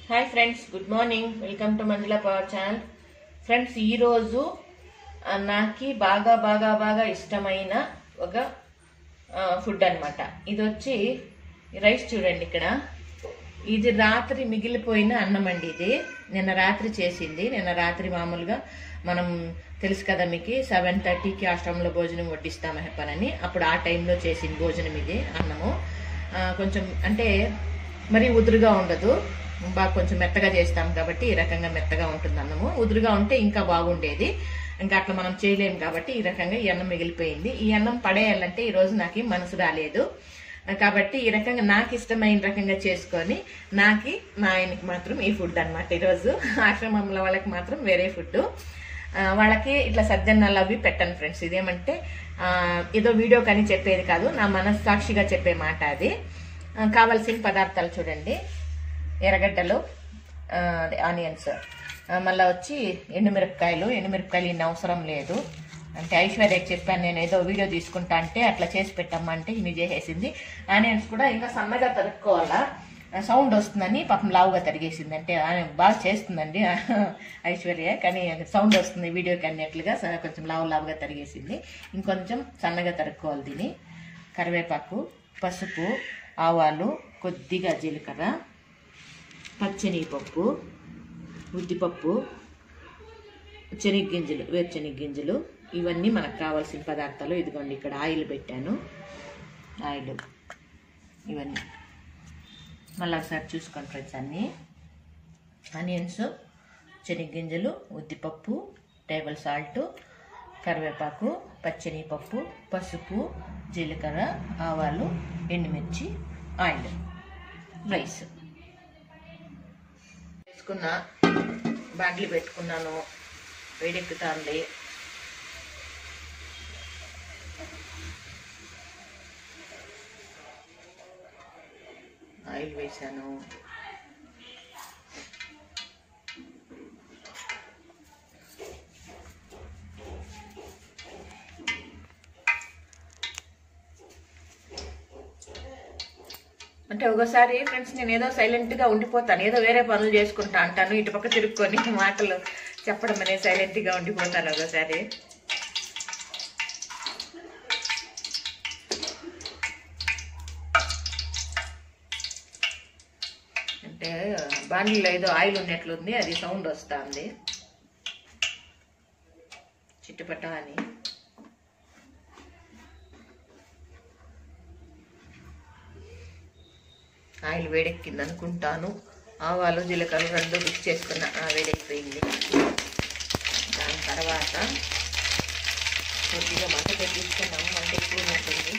hi friends good morning welcome to Manjula power channel friends ఈరోజు ఆ, నాకి బాగా బాగా బాగా ఇష్టమైన ఒక ఫుడ్ అన్నమాట ఇది వచ్చి రైస్ చూడండి ఇక్కడ ఇది రాత్రి మిగిలిపోయిన అన్నం అండి ఇది నిన్న రాత్రి చేసింది నిన్న రాత్రి మామూలుగా మనం తెలుసు కదా మీకు సెవెన్ థర్టీకి ఆశ్రమంలో భోజనం వడ్డిస్తాం హెప్పనని అప్పుడు ఆ టైంలో చేసిన భోజనం ఇది అన్నము ఆ, కొంచెం అంటే మరీ ఉదురుగా ఉండదు బాగా కొంచెం మెత్తగా చేస్తాం కాబట్టి ఈ రకంగా మెత్తగా ఉంటుంది అన్నము ఉదురుగా ఉంటే ఇంకా బాగుండేది ఇంకా అట్లా మనం చేయలేము కాబట్టి ఈ రకంగా ఈ అన్నం మిగిలిపోయింది ఈ అన్నం పడేయాలంటే ఈ రోజు నాకు మనసు రాలేదు కాబట్టి ఈ రకంగా నాకు ఇష్టమైన రకంగా చేసుకొని నాకి మా ఆయనకి మాత్రం ఈ ఫుడ్ అనమాట ఈరోజు ఆశ్రమంలో వాళ్ళకి మాత్రం వేరే ఫుడ్ వాళ్ళకి ఇట్లా సజ్జన్నాలు అవి పెట్టను ఫ్రెండ్స్ ఇదేమంటే ఆ, ఏదో వీడియో కానీ చెప్పేది కాదు నా మనస్సాక్షిగా చెప్పే మాట అది ఆ, కావాల్సిన పదార్థాలు చూడండి ఎర్రగడ్డలు ఆ, అదే ఆనియన్స్ మళ్ళీ వచ్చి ఎండుమిరపకాయలు ఎండుమిరపకాయలు ఇన్ని అవసరం లేదు అంటే ఐశ్వర్యకి చెప్పాను నేను ఏదో వీడియో తీసుకుంటా అంటే అట్లా చేసి పెట్టమ్మా అంటే ఇన్ని చేసేసింది ఆనియన్స్ కూడా ఇంకా సన్నగా తరుక్కోవాలా సౌండ్ వస్తుందని పాపం లావుగా తరిగేసింది అంటే ఆమె బాగా చేస్తుందండి ఐశ్వర్య కానీ సౌండ్ వస్తుంది వీడియోకి అన్నట్లుగా స- కొంచెం లావు లావుగా తరిగేసింది ఇంకొంచెం సన్నగా తరుక్కోవాలి దీన్ని కరివేపాకు పసుపు ఆవాలు కొద్దిగా జీలకర్ర పచ్చనిపప్పు ఉద్దిపప్పు శనగగింజలు వేరుశనగ గింజలు ఇవన్నీ మనకు కావాల్సిన పదార్థాలు ఇదిగోండి ఇక్కడ ఆయిల్ పెట్టాను ఆయిల్ ఇవన్నీ మళ్ళీ ఒకసారి చూసుకోండి ఫ్రెండ్స్ అన్నీ ఆనియన్స్ శనగగింజలు ఉద్దిపప్పు టేబుల్ సాల్ట్ కరివేపాకు పచ్చనిపప్పు పసుపు జీలకర్ర ఆవాలు ఎండుమిర్చి ఆయిల్ రైస్ వేసుకున్న బాండ్లు పెట్టుకున్నాను వేడెక్కుతుంది ఆయిల్ వేసాను అంటే ఒకసారి ఫ్రెండ్స్ నేను ఏదో సైలెంట్ గా ఉండిపోతాను ఏదో వేరే పనులు చేసుకుంటా అంటాను ఇటు పక్క తిరుక్కొని మాటలు చెప్పడం అనేది సైలెంట్ గా ఉండిపోతాను ఒకసారి అంటే బాండ్లో ఏదో ఆయిల్ ఉన్నట్లుంది అది సౌండ్ వస్తుంది చిట్టుపట్ట అని ఆయిల్ వేడెక్కింది అనుకుంటాను ఆవాలు జీలకర్ర రెండు మిక్స్ చేసుకున్న ఆ, వేడెక్కిపోయింది దాని తర్వాత కొద్దిగా మంట పెట్టించుకున్నాము మంట ఎక్కువ ఉంటుంది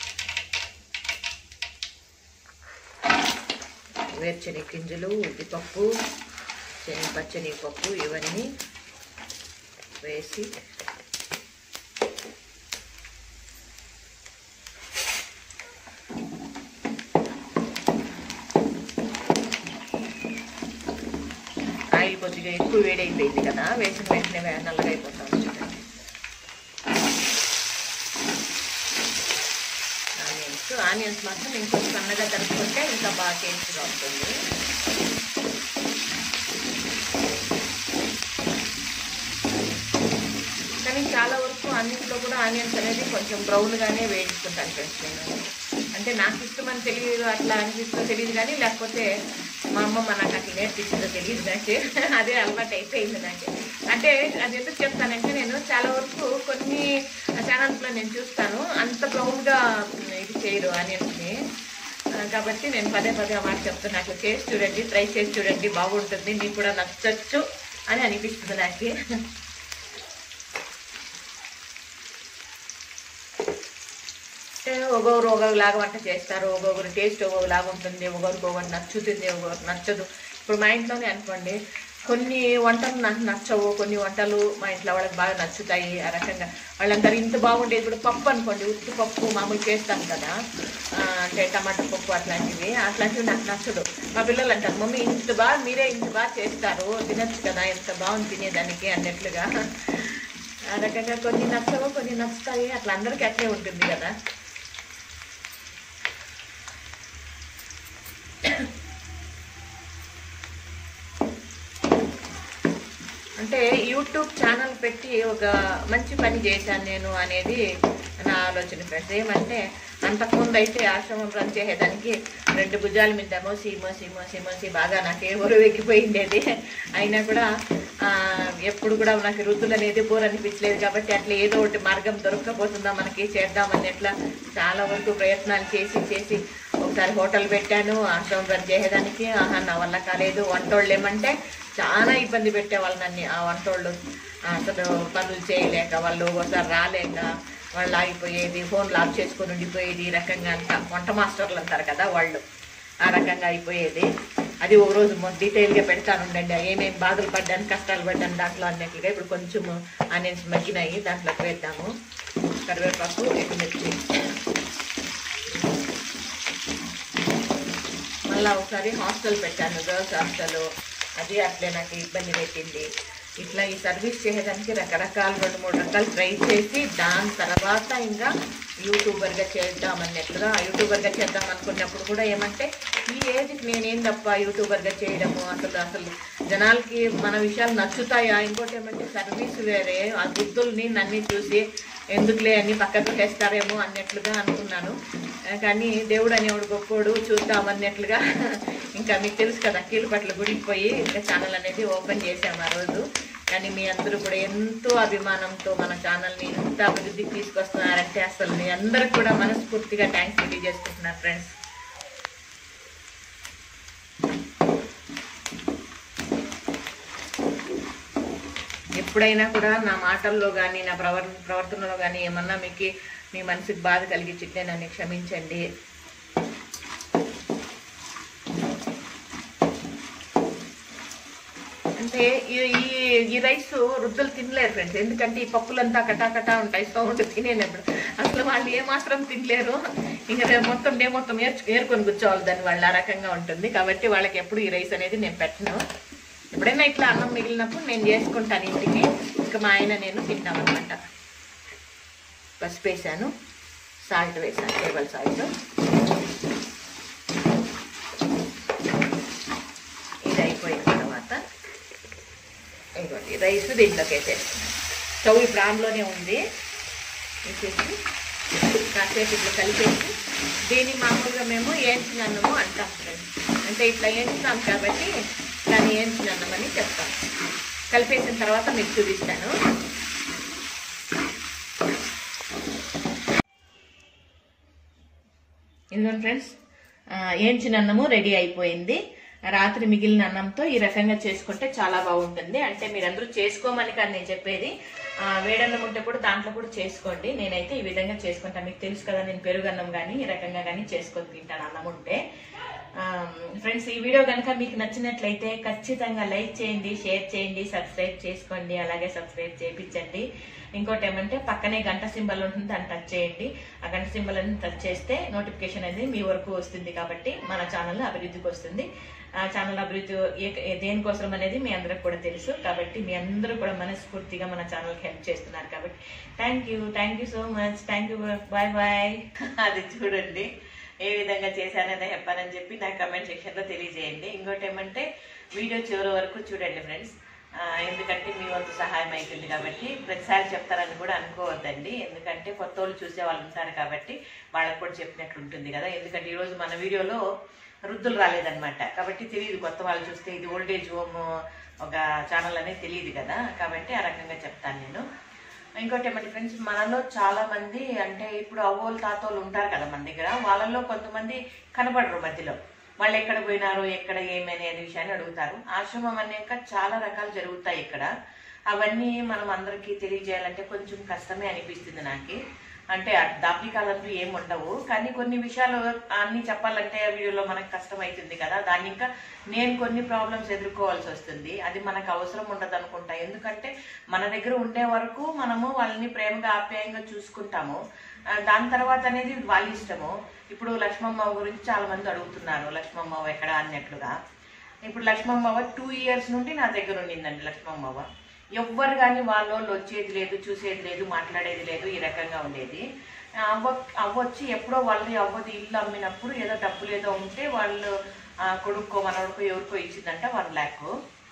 వేరుశనగ గింజలు ఉద్దిపప్పు శనగ పచ్చనిపప్పు ఇవన్నీ వేసి ఆయిల్ కొద్దిగా ఎక్కువ వేడైపోయింది కదా వేసిన వెంటనే వే- నల్లగా అయిపోతాం చూడండి ఆనియన్స్ ఆనియన్స్ మాత్రం ఇంకొంచెం సన్నగా తరుపుకుంటే ఇంకా బాగా టేస్ట్గా ఉంటుంది కానీ చాలా వరకు అన్నింటిలో కూడా ఆనియన్స్ అనేది కొంచెం బ్రౌన్గానే వేయించుకుంటాను ఫ్రెండ్స్ నేను అంటే నాకు ఇష్టమని తెలియదు అట్లా అనిపిస్తుందో తెలియదు కానీ లేకపోతే మా అమ్మమ్మ నాకు అట్లా నేర్పించిందో తెలియదు నాకు అదే అలవాటు అయిపోయింది నాకు అంటే అది ఎందుకు చెప్తానంటే నేను చాలా వరకు కొన్ని ఛానల్స్లో నేను చూస్తాను అంత బ్రౌన్గా ఇది చేయరు ఆనియన్స్ని ఆ, కాబట్టి నేను పదే పదే ఆ మాట చెప్తాను నాకు చేసి చూడండి ట్రై చేసి చూడండి బాగుంటుంది మీకు కూడా నచ్చచ్చు అని అనిపిస్తుంది నాకు అంటే ఒక్కొక్కరు ఒక్కొక్కలాగా వంట చేస్తారు ఒక్కొక్కరు టేస్ట్ ఒక్కొక్కలాగా ఉంటుంది ఒక్కొక్కరికి ఒక్కొక్కరు నచ్చుతుంది ఒక్కొక్కరు నచ్చదు ఇప్పుడు మా ఇంట్లోనే అనుకోండి కొన్ని వంటలు నాకు నచ్చవు కొన్ని వంటలు మా ఇంట్లో వాళ్ళకి బాగా నచ్చుతాయి ఆ రకంగా వాళ్ళందరూ ఇంత బాగుండేది ఇప్పుడు పప్పు అనుకోండి ఉత్తి పప్పు మామూలు చేస్తాం కదా ఆ, అంటే టమాటా పప్పు అట్లాంటివి అట్లాంటివి నాకు నచ్చదు మా పిల్లలు అంటారు మమ్మీ ఇంత బాగా మీరే ఇంత బాగా చేస్తారు తినచ్చు కదా ఇంత బాగుంది తినేదానికి అన్నట్లుగా ఆ రకంగా కొన్ని నచ్చవు కొన్ని నచ్చుతాయి అట్లా అందరికీ అట్లే ఉంటుంది కదా అంటే యూట్యూబ్ ఛానల్ పెట్టి ఒక మంచి పని చేశాను నేను అనేది నా ఆలోచన ఫ్రెండ్స్ ఏమంటే అంతకుముందు అయితే ఆశ్రమం రన్ చేసేదానికి రెండు భుజాల మీద మోసి మోసి మోసి మోసి బాగా నాకు ఏ ఊరు ఎక్కిపోయిండేది అయినా కూడా ఆ, ఎప్పుడు కూడా నాకు రుద్దులు అనేది బోర్ అనిపించలేదు కాబట్టి అట్లా ఏదో ఒకటి మార్గం దొరకకపోతుందా మనకి చేద్దామని ఎట్లా చాలా వరకు ప్రయత్నాలు చేసి చేసి ఒకసారి హోటల్ పెట్టాను ఆశ్రమం రన్ చేసేదానికి ఆహా నా వల్ల కాలేదు వంటోళ్ళు ఏమంటే చాలా ఇబ్బంది పెట్టేవాళ్ళు నన్ను ఆ వంటోళ్ళు అసలు పనులు చేయలేక వాళ్ళు ఒకసారి రాలేక వాళ్ళు ఆగిపోయేది ఫోన్ లాక్ చేసుకొని ఉండిపోయేది ఈ రకంగా అంతా వంట మాస్టర్లు అంటారు కదా వాళ్ళు ఆ రకంగా అయిపోయేది అది ఒక రోజు డీటెయిల్గా పెడతాను ఉండండి ఏమేమి బాధలు పడ్డాను కష్టాలు పడ్డాను దాంట్లో అన్నట్లుగా ఇప్పుడు కొంచెం ఆనియన్స్ మగ్గినాయి దాంట్లోకి వేద్దాము కరివేపాకు ఎండుమిర్చి మళ్ళీ ఒకసారి హాస్టల్ పెట్టాను గర్ల్స్ హాస్టల్ అది అట్లే నాకు ఇబ్బంది పెట్టింది ఇట్లా ఈ సర్వీస్ చేయడానికి రకరకాల రెండు మూడు రకాలు ట్రై చేసి దాని తర్వాత ఇంకా యూట్యూబర్గా చేద్దామన్నట్లుగా యూట్యూబర్గా చేద్దాం అనుకున్నప్పుడు కూడా ఏమంటే ఈ ఏజ్కి నేనేం తప్ప యూట్యూబర్గా చేయడము అసలు అసలు జనాలకి మన విషయాలు నచ్చుతాయా ఇంకోటి ఏమంటే సర్వీస్ వేరే ఆ గుర్తుల్ని నన్ను చూసి ఎందుకులే అని పక్కకు పెట్టేస్తారేమో అన్నట్లుగా అనుకున్నాను ఆ, కానీ దేవుడు అనేవాడు గొప్పోడు చూద్దాం అన్నట్లుగా ఇంకా మీకు తెలుసు కదా కీలుపట్ల గుడికి పోయి ఇంకా ఛానల్ అనేది ఓపెన్ చేసాము ఆ రోజు కానీ మీ అందరూ కూడా ఎంతో అభిమానంతో మన ఛానల్ని ఎంత అభివృద్ధికి తీసుకొస్తున్నారంటే అసలు మీ అందరికి కూడా మనస్ఫూర్తిగా థ్యాంక్స్ తెలియజేసుకుంటున్నారు ఫ్రెండ్స్ ఎప్పుడైనా కూడా నా మాటల్లో కానీ నా ప్రవర్ ప్రవర్తనలో కానీ ఏమన్నా మీకు మీ మనసుకి బాధ కలిగించితే నన్ను క్షమించండి అంటే ఈ ఈ- ఈ రైస్ రుద్దులు తినలేరు ఫ్రెండ్స్ ఎందుకంటే ఈ పప్పులంతా కటాకటా ఉంటాయి సౌండ్ తినేటప్పుడు అసలు వాళ్ళు ఏమాత్రం తినలేరు ఇంకా రేపు మొత్తం డే మొత్తం ఏర్చు ఏరుకొని కూర్చోవాలి దాన్ని వాళ్ళు ఆ రకంగా ఉంటుంది కాబట్టి వాళ్ళకి ఎప్పుడు ఈ రైస్ అనేది నేను పెట్టను ఎప్పుడైనా ఇట్లా అన్నం మిగిలినప్పుడు నేను చేసుకుంటాను ఇంటికి ఇంకా మా ఆయన నేను తింటాం అనమాట పసుపు వేసాను సాల్ట్ వేసాను టేబుల్ సాల్ట్ ఇది అయిపోయిన తర్వాత ఇదిగోండి రైస్ దీంట్లోకి వేసేస్తున్నాను స్టవ్ ఇప్పుడు ఆన్లోనే ఉంది వేసేసి కాసేపు ఇట్లా కలిపేసి దీన్ని మామూలుగా మేము ఏంచిన అన్నము అంటాం ఫ్రెండ్స్ అంటే ఇట్లా ఏంచున్నాం కాబట్టి దాన్ని ఏంచిన అన్నం అని చెప్తాం కలిపేసిన తర్వాత మీకు చూపిస్తాను ఇదిగోండి ఫ్రెండ్స్ ఆ, ఏంచిన అన్నము రెడీ అయిపోయింది రాత్రి మిగిలిన అన్నంతో ఈ రకంగా చేసుకుంటే చాలా బాగుంటుంది అంటే మీరందరూ చేసుకోమని కానీ నేను చెప్పేది ఆ, వేడన్నం ఉంటే కూడా దాంట్లో కూడా చేసుకోండి నేనైతే ఈ విధంగా చేసుకుంటాను మీకు తెలుసు కదా నేను పెరుగన్నం కానీ ఈ రకంగా కానీ చేసుకొని తింటాను అన్నం ఉంటే ఫ్రెండ్స్ ఈ వీడియో కనుక మీకు నచ్చినట్లయితే ఖచ్చితంగా లైక్ చేయండి షేర్ చేయండి సబ్స్క్రైబ్ చేసుకోండి అలాగే సబ్స్క్రైబ్ చేయించండి ఇంకోటి ఏమంటే పక్కనే గంట సింబల్ ఉంటుంది దాన్ని టచ్ చేయండి ఆ గంట సింబల్ అని టచ్ చేస్తే నోటిఫికేషన్ అనేది మీ వరకు వస్తుంది కాబట్టి మన ఛానల్ అభివృద్ధికి వస్తుంది ఆ ఛానల్ అభివృద్ధి ఏ- ఏ- దేనికోసం అనేది మీ అందరికి కూడా తెలుసు కాబట్టి మీ అందరూ కూడా మనస్ఫూర్తిగా మన ఛానల్కి హెల్ప్ చేస్తున్నారు కాబట్టి thank you thank you so much thank you bye bye అది చూడండి ఏ విధంగా చేశానని చెప్పానని చెప్పి నా కమెంట్ సెక్షన్లో తెలియజేయండి ఇంకోటి ఏమంటే వీడియో చివరి వరకు చూడండి ఫ్రెండ్స్ ఆ, ఎందుకంటే మీ వంతు సహాయం అవుతుంది కాబట్టి ప్రతిసారి చెప్తారని కూడా అనుకోవద్దండి ఎందుకంటే కొత్త వాళ్ళు చూసే వాళ్ళు ఉంటారు కాబట్టి వాళ్ళకి కూడా చెప్పినట్లు ఉంటుంది కదా ఎందుకంటే ఈరోజు మన వీడియోలో వృద్ధులు రాలేదన్నమాట కాబట్టి తెలియదు కొత్త వాళ్ళు చూస్తే ఇది ఓల్డ్ ఏజ్ హోమ్ ఒక ఛానల్ అనేది తెలియదు కదా కాబట్టి ఆ రకంగా చెప్తాను నేను ఇంకోటి ఏమంటే ఫ్రెండ్స్ మనలో చాలా మంది అంటే ఇప్పుడు అవ్వోళ్ళు తాతోళ్ళు ఉంటారు కదా మన దగ్గర వాళ్ళలో కొంతమంది కనపడరు మధ్యలో వాళ్ళు ఎక్కడ పోయినారు ఎక్కడ ఏమి అనే విషయాన్ని అడుగుతారు ఆశ్రమం అనేక చాలా రకాలు జరుగుతాయి ఇక్కడ అవన్నీ మనం అందరికీ తెలియజేయాలంటే కొంచెం కష్టమే అనిపిస్తుంది నాకు అంటే దాప్లికాలంటూ ఏం ఉండవు కానీ కొన్ని విషయాలు అన్ని చెప్పాలంటే వీడియోలో మనకు కష్టం అవుతుంది కదా దాన్ని ఇంకా నేను కొన్ని ప్రాబ్లమ్స్ ఎదుర్కోవాల్సి వస్తుంది అది మనకు అవసరం ఉండదు అనుకుంటా ఎందుకంటే మన దగ్గర ఉండే వరకు మనము వాళ్ళని ప్రేమగా ఆప్యాయంగా చూసుకుంటాము ఆ, దాని తర్వాత అనేది వాళ్ళ ఇష్టము ఇప్పుడు లక్ష్మమ్మ గురించి చాలా మంది అడుగుతున్నారు లక్ష్మమ్మ ఎక్కడ అన్నట్లుగా ఇప్పుడు లక్ష్మమ్మవ్వ టూ ఇయర్స్ నుండి నా దగ్గర ఉండిందండి లక్ష్మమ్మవ్వ ఎవ్వరు కానీ వాళ్ళ వాళ్ళు వచ్చేది లేదు చూసేది లేదు మాట్లాడేది లేదు ఈ రకంగా ఉండేది ఆ, అవ్వ అవ్వ వచ్చి ఎప్పుడో వాళ్ళది అవ్వది ఇల్లు అమ్మినప్పుడు ఏదో డబ్బులు ఏదో ఉంటే వాళ్ళు ఆ, కొడుక్కో మనవడికో ఎవరికో ఇచ్చిందంట వన్ ల్యాక్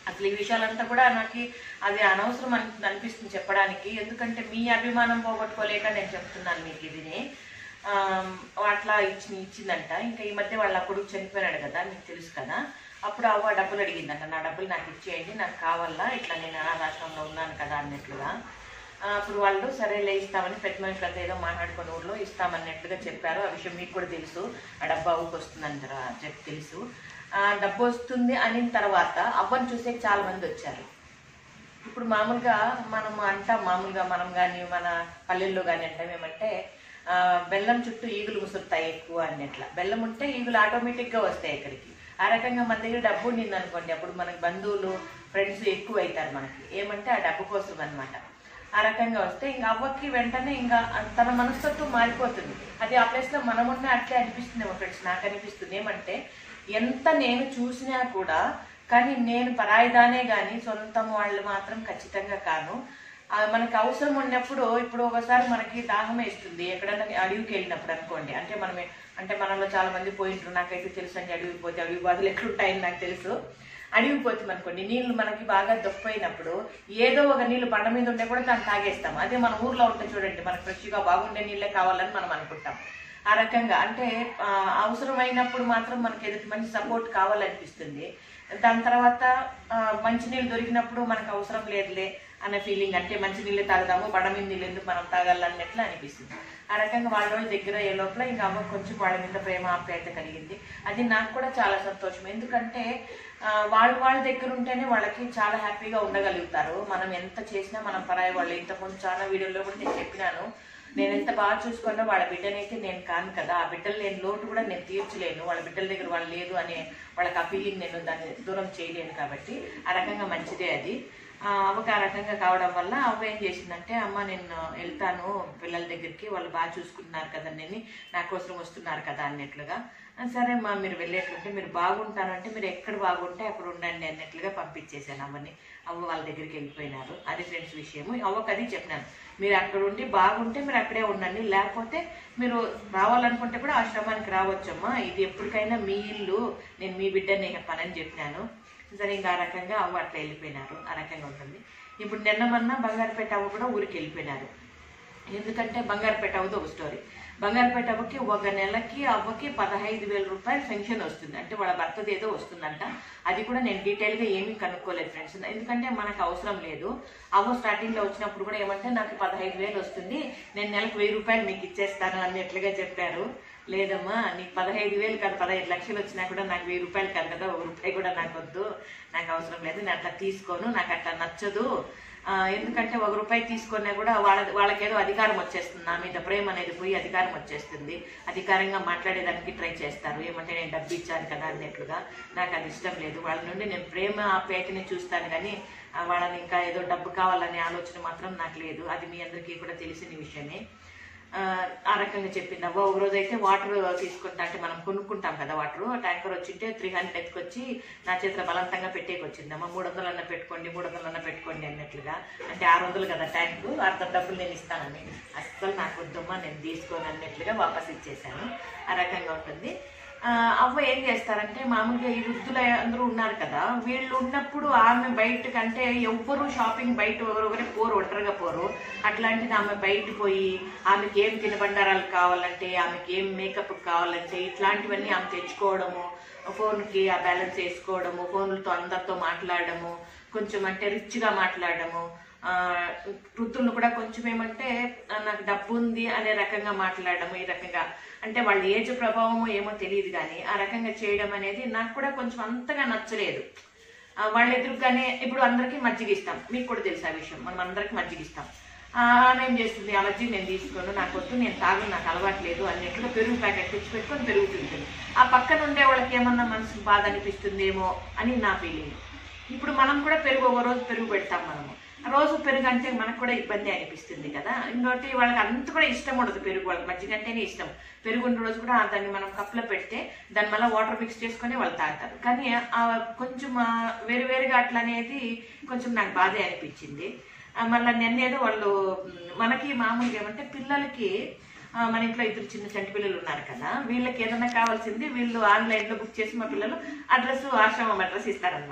అసలు ఈ విషయాలంతా కూడా నాకు అది అనవసరం అని అనిపిస్తుంది చెప్పడానికి ఎందుకంటే మీ అభిమానం పోగొట్టుకోలేక నేను చెప్తున్నాను మీకు ఇదిని ఆమ్, అట్లా ఇచ్చి ఇచ్చిందంట ఇంకా ఈ మధ్య వాళ్ళ కొడుకు చనిపోయాడు కదా మీకు తెలుసు కదా అప్పుడు అవ్వ డబ్బులు అడిగిందంట నా డబ్బులు నాకు ఇచ్చేయండి నాకు కావాలా ఇట్లా నేను అనాథాశ్రమంలో ఉన్నాను కదా అన్నట్లుగా ఆ, అప్పుడు వాళ్ళు సరేలే ఇస్తామని పెద్ద మనుషులతో ఏదో మాట్లాడుకుని ఊర్లో ఇస్తామన్నట్లుగా చెప్పారు ఆ విషయం మీకు కూడా తెలుసు ఆ డబ్బు అవ్వకు వస్తుందంటారా చెప్పి తెలుసు ఆ డబ్బు వస్తుంది అనిన తర్వాత అవ్వని చూసే చాలా మంది వచ్చారు ఇప్పుడు మామూలుగా మనం అంటాం మామూలుగా మనం కానీ మన పల్లెల్లో కానీ అంటాం ఏమంటే ఆ, బెల్లం చుట్టూ ఈగులు ముసురుతాయి ఎక్కువ అన్నట్ల బెల్లం ఉంటే ఈగులు ఆటోమేటిక్గా వస్తాయి ఇక్కడికి ఆ రకంగా మన దగ్గర డబ్బు ఉండింది అనుకోండి అప్పుడు మనకి బంధువులు ఫ్రెండ్స్ ఎక్కువ అవుతారు మనకి ఏమంటే ఆ డబ్బు కోసం అన్నమాట ఆ రకంగా వస్తే ఇంకా అవ్వకి వెంటనే ఇంకా తన మనస్తత్వం మారిపోతుంది అది ఆ ప్లేస్లో మనమున్న అట్లే అనిపిస్తుంది ఫ్రెండ్స్ నాకు అనిపిస్తుంది ఏమంటే ఎంత నేను చూసినా కూడా కానీ నేను పరాయిదానే కానీ సొంతం వాళ్ళు మాత్రం ఖచ్చితంగా కాను ఆ, మనకు అవసరం ఉన్నప్పుడు ఇప్పుడు ఒకసారి మనకి దాహం వేస్తుంది ఎక్కడైనా అడవికి వెళ్ళినప్పుడు అనుకోండి అంటే మనమే అంటే మనలో చాలా మంది పోయింటారు నాకైతే తెలుసు అండి అడవికి పోతే అడవి బాధలు ఎట్లుంటాయని నాకు తెలుసు అడవికి పోతాం అనుకోండి నీళ్లు మనకి బాగా దొప్పైనప్పుడు ఏదో ఒక నీళ్లు బండ మీద ఉంటే కూడా దాన్ని తాగేస్తాం అదే మన ఊర్లో ఉంటే చూడండి మనకు ఫ్రెష్గా బాగుండే నీళ్ళే కావాలని మనం అనుకుంటాం ఆ రకంగా అంటే ఆ, అవసరమైనప్పుడు మాత్రం మనకి ఎదుటి మంచి సపోర్ట్ కావాలనిపిస్తుంది దాని తర్వాత ఆ, మంచినీళ్ళు దొరికినప్పుడు మనకు అవసరం లేదులే అన్న ఫీలింగ్ అంటే మంచినీళ్ళు తాగుదాము బండ మీద నీళ్ళు ఎందుకు మనం తాగాలన్నట్లు అనిపిస్తుంది ఆ రకంగా వాళ్ళ వాళ్ళ దగ్గర ఏ లోపల ఇంకా అమ్మ కొంచెం వాళ్ళ మీద ప్రేమ ఆప్యాయత కలిగింది అది నాకు కూడా చాలా సంతోషం ఎందుకంటే ఆ, వాళ్ళు వాళ్ళ దగ్గర ఉంటేనే వాళ్ళకి చాలా హ్యాపీగా ఉండగలుగుతారు మనం ఎంత చేసినా మనం పరాయి వాళ్ళు ఇంతకుముందు చాలా వీడియోలో కూడా నేను చెప్పినాను నేను ఎంత బాగా చూసుకున్నా వాళ్ళ బిడ్డనైతే నేను కాను కదా ఆ బిడ్డలు నేను లోటు కూడా నేను తీర్చలేను వాళ్ళ బిడ్డల దగ్గర వాళ్ళు లేదు అనే వాళ్ళకి ఆ ఫీలింగ్ నేను దాన్ని దూరం చేయలేను కాబట్టి ఆ రకంగా మంచిదే అది ఆ, అవ్వకి ఆ రకంగా కావడం వల్ల అవ్వ ఏం చేసిందంటే అమ్మ నేను వెళ్తాను పిల్లల దగ్గరికి వాళ్ళు బాగా చూసుకుంటున్నారు కదా నేను నా కోసం వస్తున్నారు కదా అన్నట్లుగా "ఆ, సరే అమ్మా మీరు వెళ్ళేట్లుంటే మీరు బాగుంటారంటే మీరు ఎక్కడ బాగుంటే అక్కడ ఉండండి అన్నట్లుగా పంపించేశాను అమ్మని అవ్వ వాళ్ళ దగ్గరికి వెళ్ళిపోయినారు అది ఫ్రెండ్స్ విషయము అవ్వకు అది చెప్పినాను మీరు అక్కడ ఉండి బాగుంటే మీరు అక్కడే ఉండండి లేకపోతే మీరు రావాలనుకుంటే కూడా ఆశ్రమానికి రావచ్చమ్మా ఇది ఎప్పటికైనా మీ ఇల్లు నేను మీ బిడ్డని పనని చెప్పినాను సరే ఇంకా ఆ రకంగా అవ్వ అట్లా వెళ్ళిపోయినారు ఆ రకంగా ఉంటుంది ఇప్పుడు నిన్న మొన్న బంగారుపేట అవ్వ కూడా ఊరికి వెళ్ళిపోయినారు ఎందుకంటే బంగారుపేట అవ్వదు ఒక స్టోరీ బంగారుపేట అవ్వకి ఒక నెలకి అవ్వకి పదహైదు వేల రూపాయలు పెన్షన్ వస్తుంది అంటే వాళ్ళ భర్తది ఏదో వస్తుందంట అది కూడా నేను డీటెయిల్గా ఏమీ కనుక్కోలేదు ఫ్రెండ్స్ ఎందుకంటే మనకు అవసరం లేదు అవ్వ స్టార్టింగ్లో వచ్చినప్పుడు కూడా ఏమంటే నాకు పదహైదు వేలు వస్తుంది నేను నెలకు వెయ్యి రూపాయలు మీకు ఇచ్చేస్తాను అన్నట్లుగా చెప్పారు లేదమ్మా నీకు పదహైదు వేలు కాదు పదహైదు లక్షలు వచ్చినా కూడా నాకు వెయ్యి రూపాయలు కాదు కదా ఒక రూపాయి కూడా నాకు వద్దు నాకు అవసరం లేదు నేను అట్లా తీసుకోను నాకు అట్లా నచ్చదు ఆ, ఎందుకంటే ఒక రూపాయి తీసుకున్నా కూడా వాళ్ళ వాళ్ళకేదో అధికారం వచ్చేస్తుంది నా మీద ప్రేమ అనేది పోయి అధికారం వచ్చేస్తుంది అధికారంగా మాట్లాడేదానికి ట్రై చేస్తారు ఏమంటే నేను డబ్బు ఇచ్చాను కదా అన్నట్లుగా నాకు అది ఇష్టం లేదు వాళ్ళ నుండి నేను ప్రేమ ఆప్యాయతని చూస్తాను కానీ ఆ, వాళ్ళని ఇంకా ఏదో డబ్బు కావాలనే ఆలోచన మాత్రం నాకు లేదు అది మీ అందరికీ కూడా తెలిసిన విషయమే ఆ, ఆ రకంగా చెప్పింది అవ్వ ఒక రోజు అయితే వాటర్ తీసుకుంటా అంటే మనం కొనుక్కుంటాం కదా వాటర్ ట్యాంకర్ వచ్చింటే త్రీ హండ్రెడ్ ఎత్తుకొచ్చి నా చేతిలో బలవంతంగా పెట్టేకి వచ్చింది అమ్మ మూడు వందలన్నా పెట్టుకోండి మూడు వందలన్నా పెట్టుకోండి అన్నట్లుగా అంటే ఆరు వందలు కదా ట్యాంకు అర్ధ డబ్బులు నేను ఇస్తానని అస్సలు నాకు వద్దమ్మా నేను తీసుకోను అన్నట్లుగా వాపస్ ఇచ్చేసాను ఆ రకంగా ఉంటుంది ఆ, అవ్వ ఏం చేస్తారంటే మామూలుగా ఈ వృద్ధులు అందరూ ఉన్నారు కదా వీళ్ళు ఉన్నప్పుడు ఆమె బయటకు అంటే ఎవ్వరు షాపింగ్ బయట ఎవరెవరే పోరు ఒంటరిగా పోరు అట్లాంటిది ఆమె బయట పోయి ఆమెకి ఏం తినబండారాలు కావాలంటే ఆమెకి ఏం మేకప్ కావాలంటే ఇట్లాంటివన్నీ ఆమె తెచ్చుకోవడము ఫోన్కి ఆ బ్యాలెన్స్ వేసుకోవడము ఫోన్లతో అందరితో మాట్లాడడము కొంచెం అంటే రిచ్గా మాట్లాడడము ఆ, వృద్ధులను కూడా కొంచెం ఏమంటే ఆ, నాకు డబ్బు ఉంది అనే రకంగా మాట్లాడడం ఈ రకంగా అంటే వాళ్ళ ఏజ్ ప్రభావం ఏమో తెలియదు కానీ ఆ రకంగా చేయడం అనేది నాకు కూడా కొంచెం అంతగా నచ్చలేదు ఆ, వాళ్ళ ఎదురుగానే ఇప్పుడు అందరికీ మజ్జిగ ఇస్తాం మీకు కూడా తెలుసు ఆ విషయం మనం అందరికీ మజ్జిగ ఇస్తాం ఆ, ఆమె ఏం చేస్తుంది ఆ మజ్జిగ నేను తీసుకోను నాకు వద్దు నేను తాగు నాకు అలవాట్లేదు అన్నట్టుగా పెరుగు ప్యాకెట్ తెచ్చి పెట్టుకొని పెరుగు తింటుంది ఆ పక్కన ఉండే వాళ్ళకి ఏమన్నా మనసుకు బాధ అనిపిస్తుందేమో అని నా ఫీలింగ్ ఇప్పుడు మనం కూడా పెరుగు ఒక రోజు పెరుగు పెడతాం మనము ఆ రోజు పెరుగు అంటే మనకు కూడా ఇబ్బంది అనిపిస్తుంది కదా ఇంకోటి వాళ్ళకి అంత కూడా ఇష్టం ఉండదు పెరుగు వాళ్ళకి మజ్జిగ అంటేనే ఇష్టం పెరుగు ఉన్న రోజు కూడా దాన్ని మనం కప్లో పెడితే దాని మళ్ళీ వాటర్ మిక్స్ చేసుకొని వాళ్ళు తాగుతారు కానీ ఆ కొంచెం ఆ వేరు వేరుగా అట్లా అనేది కొంచెం నాకు బాధే అనిపించింది ఆ మళ్ళీ నిన్నేదో వాళ్ళు మ్, మనకి మామూలుగా ఏమంటే పిల్లలకి ఆ, మన ఇంట్లో ఇద్దరు చిన్న చంటి పిల్లలు ఉన్నారు కదా వీళ్ళకి ఏదైనా కావాల్సింది వీళ్ళు ఆన్లైన్లో బుక్ చేసి మా పిల్లలు అడ్రస్ ఆశ్రమం అడ్రస్ ఇస్తారనమాట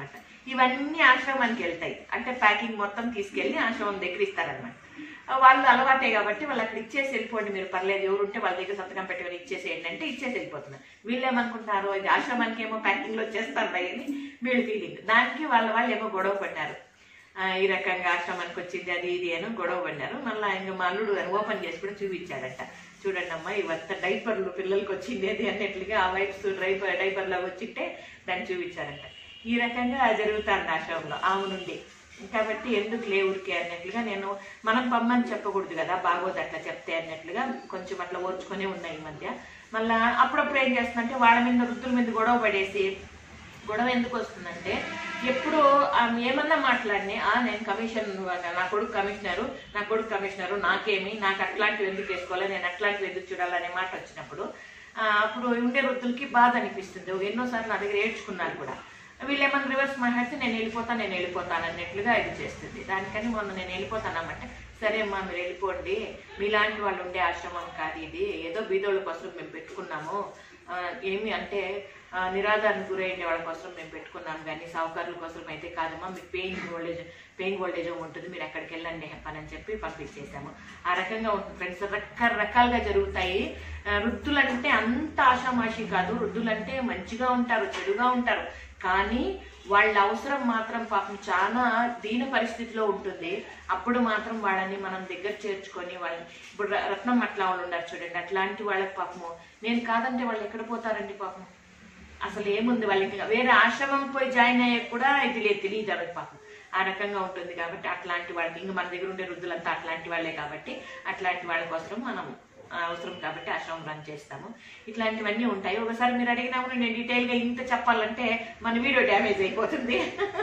ఇవన్నీ ఆశ్రమానికి వెళ్తాయి అంటే ప్యాకింగ్ మొత్తం తీసుకెళ్లి ఆశ్రమం దగ్గర ఇస్తారనమాట వాళ్ళు అలవాటే కాబట్టి వాళ్ళు అక్కడ ఇచ్చేసి వెళ్ళిపోండి మీరు పర్లేదు ఎవరుంటే వాళ్ళ దగ్గర సంతకం పెట్టుకొని ఇచ్చేసేయండి అంటే ఇచ్చేసి వెళ్ళిపోతున్నారు వీళ్ళు ఏమనుకుంటారు ఇది ఆశ్రమానికి ఏమో ప్యాకింగ్ లో చేస్తారు అని వీళ్ళు ఫీలింగ్ దానికి వాళ్ళ వాళ్ళు ఏమో గొడవ పడినారు ఆ, ఈ రకంగా ఆశ్రమానికి వచ్చింది అది ఇది అని గొడవ పడినారు మళ్ళీ ఇంకా మా అల్లుడు ఓపెన్ చేసి కూడా చూపించాడట చూడండి అమ్మా ఇవంతా డైపర్లు పిల్లలకి వచ్చింది అది అన్నట్లుగా ఆ వైప్స్ డైపర్ డైపర్ లాగా వచ్చింటే దాన్ని చూపించారంట ఈ రకంగా జరుగుతుంది ఆశ్రమంలో ఆమె నుండి కాబట్టి ఎందుకు లే ఊరికే అన్నట్లుగా నేను మనం పమ్మని చెప్పకూడదు కదా బాగోదు అట్లా చెప్తే అన్నట్లుగా కొంచెం అట్లా ఓర్చుకునే ఉన్నాయి ఈ మధ్య మళ్ళా అప్పుడప్పుడు ఏం చేస్తుందంటే వాళ్ళ మీద వృత్తుల మీద గొడవ పడేసి గొడవ ఎందుకు వస్తుందంటే ఎప్పుడు ఆమె ఏమన్నా మాట్లాడిని ఆ నేను కమిషన్ నా కొడుకు కమిషనరు నా కొడుకు కమిషనరు నాకేమి నాకు అట్లాంటివి ఎందుకు వేసుకోవాలి నేను అట్లాంటివి ఎందుకు చూడాలనే మాట వచ్చినప్పుడు ఆ, అప్పుడు ఉండే వృత్తులకి బాధ అనిపిస్తుంది ఒక ఎన్నోసార్లు నా దగ్గర ఏడ్చుకున్నారు కూడా వీళ్ళు ఏమన్నా రివర్స్ మాట్లాడితే నేను వెళ్ళిపోతాను నేను వెళ్ళిపోతాను అన్నట్లుగా ఇది చేస్తుంది దానికని మొన్న నేను వెళ్ళిపోతానమ్మంటే సరే అమ్మా మీరు వెళ్ళిపోండి మీలాంటి వాళ్ళు ఉండే ఆశ్రమం కాదు ఇది ఏదో బీదోళ్ళ కోసం మేము పెట్టుకున్నాము ఆ, ఏమి అంటే ఆ, నిరాధారణకు గురైన వాళ్ళ కోసం మేము పెట్టుకున్నాం కానీ సావుకారుల కోసం అయితే కాదమ్మా మీకు పెయిన్ వోల్టేజ్ పెయిన్ వోల్టేజ్ ఉంటుంది మీరు అక్కడికి వెళ్ళండి పని అని చెప్పి పంపించేసాము ఆ రకంగా ఉంటుంది ఫ్రెండ్స్ రకరకాలుగా జరుగుతాయి ఆ, వృద్ధులంటే అంత ఆషామాషి కాదు వృద్ధులంటే మంచిగా ఉంటారు చెడుగా ఉంటారు కానీ వాళ్ళ అవసరం మాత్రం పాపం చాలా దీన పరిస్థితిలో ఉంటుంది అప్పుడు మాత్రం వాళ్ళని మనం దగ్గర చేర్చుకొని వాళ్ళని ఇప్పుడు ర- రత్నం అట్లా వాళ్ళు ఉన్నారు చూడండి అట్లాంటి వాళ్ళకి పాపము నేను కాదంటే వాళ్ళు ఎక్కడ పోతారండి పాపం అసలు ఏముంది వాళ్ళకి వేరే ఆశ్రమం పోయి జాయిన్ అయ్యే కూడా ఇది లేదు తెలియదు వాళ్ళకి పాపం ఆ రకంగా ఉంటుంది కాబట్టి అట్లాంటి వాళ్ళకి ఇంకా మన దగ్గర ఉండే వృద్ధులంతా అట్లాంటి వాళ్ళే కాబట్టి అట్లాంటి వాళ్ళ కోసం మనం ఆ, అవసరం కాబట్టి ఆశ్రమం రన్ చేస్తాము ఇట్లాంటివన్నీ ఉంటాయి ఒకసారి మీరు అడిగినా కూడా నేను డీటెయిల్ గా ఇంత చెప్పాలంటే మన వీడియో డ్యామేజ్ అయిపోతుంది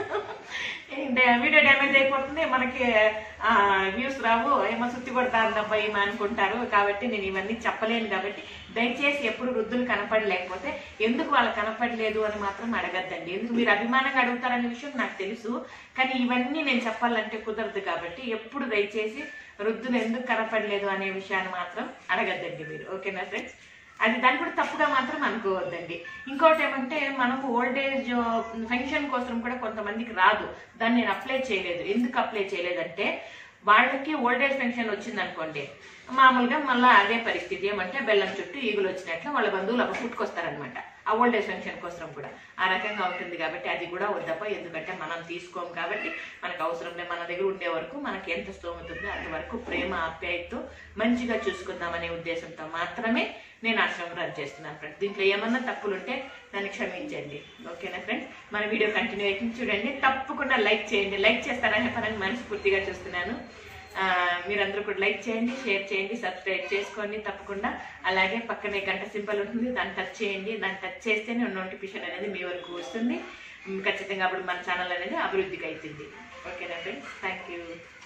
డా- వీడియో డ్యామేజ్ అయిపోతుంది మనకి వ్యూస్ రావు ఏమో సుత్తి కొడతారు అబ్బాయి ఏమో అనుకుంటారు కాబట్టి నేను ఇవన్నీ చెప్పలేను కాబట్టి దయచేసి ఎప్పుడు వృద్ధులు కనపడలేకపోతే ఎందుకు వాళ్ళు కనపడలేదు అని మాత్రం అడగద్దండి ఎందుకు మీరు అభిమానంగా అడుగుతారనే విషయం నాకు తెలుసు కానీ ఇవన్నీ నేను చెప్పాలంటే కుదరదు కాబట్టి ఎప్పుడు దయచేసి వృద్ధులు ఎందుకు కనపడలేదు అనే విషయాన్ని మాత్రం అడగద్దండి మీరు ఓకేనా ఫ్రెండ్స్ అది దాన్ని కూడా తప్పుగా మాత్రం అనుకోవద్దండి ఇంకోటి ఏమంటే మనకు ఓల్డ్ ఏజ్ పెన్షన్ కోసం కూడా కొంతమందికి రాదు దాన్ని నేను అప్లై చేయలేదు ఎందుకు అప్లై చేయలేదంటే వాళ్ళకి ఓల్డ్ ఏజ్ పెన్షన్ వచ్చింది అనుకోండి మామూలుగా మళ్ళీ అదే పరిస్థితి ఏమంటే బెల్లం చుట్టూ ఈగులు వచ్చినట్లు వాళ్ళ బంధువులు అప్పుడు పుట్టుకొస్తారనమాట ఆ ఓల్డ్ ఏజ్ పెన్షన్ కోసం కూడా ఆ రకంగా ఉంటుంది కాబట్టి అది కూడా వద్దప్ప ఎందుకంటే మనం తీసుకోము కాబట్టి మనకు అవసరం లేదు మన దగ్గర ఉండే వరకు మనకి ఎంత స్తోమత ఉందో అంతవరకు ప్రేమ ఆప్యాయతతో మంచిగా చూసుకుందామనే ఉద్దేశంతో మాత్రమే నేను ఆశ్రమం రన్ చేస్తున్నాను ఫ్రెండ్స్ దీంట్లో ఏమన్నా తప్పులు ఉంటే నన్ను క్షమించండి ఓకేనా ఫ్రెండ్స్ మన వీడియో కంటిన్యూ అయితే చూడండి తప్పకుండా లైక్ చేయండి లైక్ చేస్తారనే పని మనస్ఫూర్తిగా చూస్తున్నాను ఆ, మీరందరూ కూడా లైక్ చేయండి షేర్ చేయండి సబ్స్క్రైబ్ చేసుకోండి తప్పకుండా అలాగే పక్కనే గంట సింబల్ ఉంటుంది దాన్ని టచ్ చేయండి దాన్ని టచ్ చేస్తేనే నోటిఫికేషన్ అనేది మీ వరకు వస్తుంది ఉమ్, ఖచ్చితంగా అప్పుడు మన ఛానల్ అనేది అభివృద్ధికి అవుతుంది ఓకేనా ఫ్రెండ్స్ థ్యాంక్ యూ